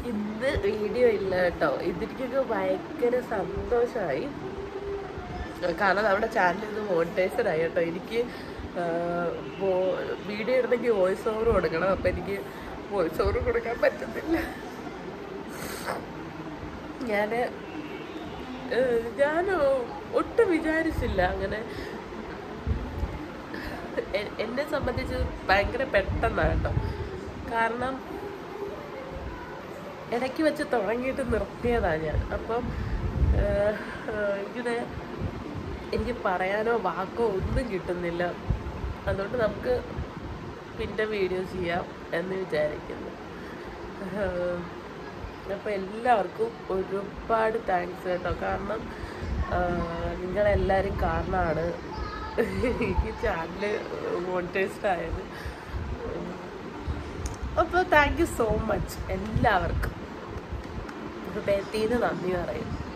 ഇന്ന് വീഡിയോ ഇല്ല കേട്ടോ ഇതെനിക്കൊക്കെ ഭയങ്കര സന്തോഷമായി കാരണം നമ്മുടെ ചാനൽ ഇത് മോണിറ്റൈസഡ് ആയി കേട്ടോ എനിക്ക് വീഡിയോ ഇടണമെങ്കിൽ വോയിസ് ഓവർ കൊടുക്കണം അപ്പം എനിക്ക് വോയിസ് ഓവർ കൊടുക്കാൻ പറ്റുന്നില്ല ഞാൻ ഞാൻ ഒട്ടും വിചാരിച്ചില്ല അങ്ങനെ എ- എന്നെ സംബന്ധിച്ച് ഭയങ്കര പെട്ടെന്നാണ് കേട്ടോ കാരണം ഇടയ്ക്ക് വെച്ച് തുടങ്ങിയിട്ട് നിർത്തിയതാണ് ഞാൻ അപ്പം ഏഹ്, ഏഹ്, ഇങ്ങനെ എനിക്ക് പറയാനോ വാക്കോ ഒന്നും കിട്ടുന്നില്ല അതുകൊണ്ട് നമുക്ക് പിന്നെ വീഡിയോ ചെയ്യാം എന്ന് വിചാരിക്കുന്നു ഏഹ്, അപ്പോൾ എല്ലാവർക്കും ഒരുപാട് താങ്ക്സ് കേട്ടോ കാരണം ആഹ്, നിങ്ങളെല്ലാവരും കാരണമാണ് ഈ ചാനൽ മോണിറ്റൈസ്ഡ് ആയത് അപ്പോൾ താങ്ക് യു സോ മച്ച് എല്ലാവർക്കും ഹൃദയത്തിൽ നിന്ന് നന്ദി പറയുന്നു